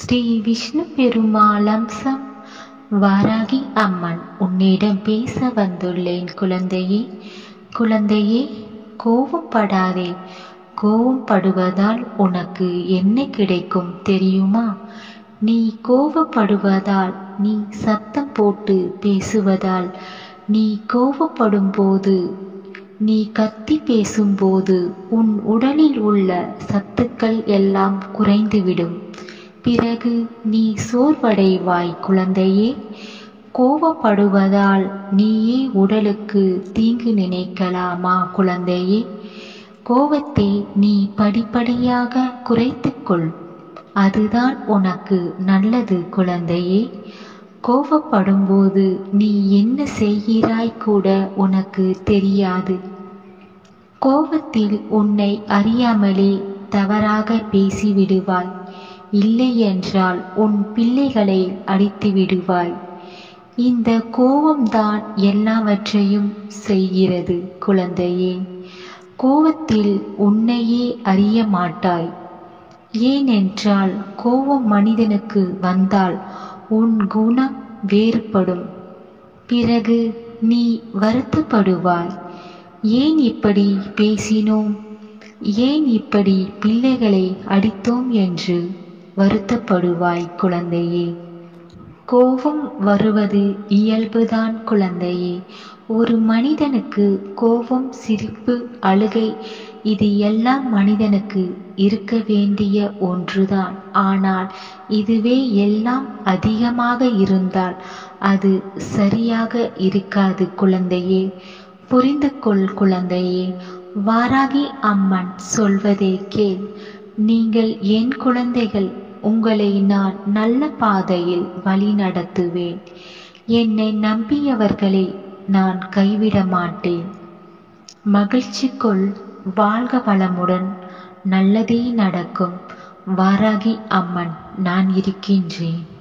ஸ்ரீ விஷ்ணு பெருமாள் அம்சம் வாராகி அம்மன் உன்னிடம் பேச வந்துள்ளேன் குழந்தையே குழந்தையே கோபப்படாதே கோபப்படுவதால் உனக்கு என்ன கிடைக்கும் தெரியுமா நீ கோபப்படுவதால் நீ சத்தம் போட்டு பேசுவதால் நீ கோபப்படும்போது நீ கத்தி பேசும்போது உன் உடலில் உள்ள சத்துக்கள் எல்லாம் குறைந்துவிடும் பிறகு நீ சோர்வடைவாய் குழந்தையே கோபப்படுவதால் நீயே உடலுக்கு தீங்கு நினைக்கலாமா குழந்தையே கோபத்தை நீ படிப்படியாக குறைத்துக்கொள் அதுதான் உனக்கு நல்லது குழந்தையே கோபப்படும்போது நீ என்ன செய்கிறாய் கூட உனக்கு தெரியாது கோபத்தில் உன்னை அறியாமலே தவறாக பேசிவிடுவாய் இல்லை என்றால் உன் பிள்ளைகளை அடித்து விடுவாய் இந்த கோபம்தான் எல்லாவற்றையும் செய்கிறது குழந்தையே கோபத்தில் உன்னையே அறிய மாட்டாய் ஏனென்றால் கோபம் மனிதனுக்கு வந்தால் உன் குணம் வேறுபடும் பிறகு நீ வருத்தப்படுவாய் ஏன் இப்படி பேசினோம் ஏன் இப்படி பிள்ளைகளை அடித்தோம் என்று வருத்தப்படுவாய் குழந்தையே கோபம் வருவது இயல்புதான் குழந்தையே ஒரு மனிதனுக்கு கோபம் சிரிப்பு அழுகை இது எல்லாம் மனிதனுக்கு இருக்க வேண்டிய ஒன்றுதான் ஆனால் இதுவே எல்லாம் அதிகமாக இருந்தால் அது சரியாக இருக்காது குழந்தையே புரிந்து கொள் குழந்தையே வாராகி அம்மன் சொல்வதை கேள் நீங்கள் என் குழந்தைகள் உங்களை நான் நல்ல பாதையில் வழி நடத்துவேன் என்னை நம்பியவர்களை நான் கைவிட மாட்டேன் மகிழ்ச்சி கொள் வாழ்க வளமுடன் நல்லதே நடக்கும் வாராகி அம்மன் நான் இருக்கின்றேன்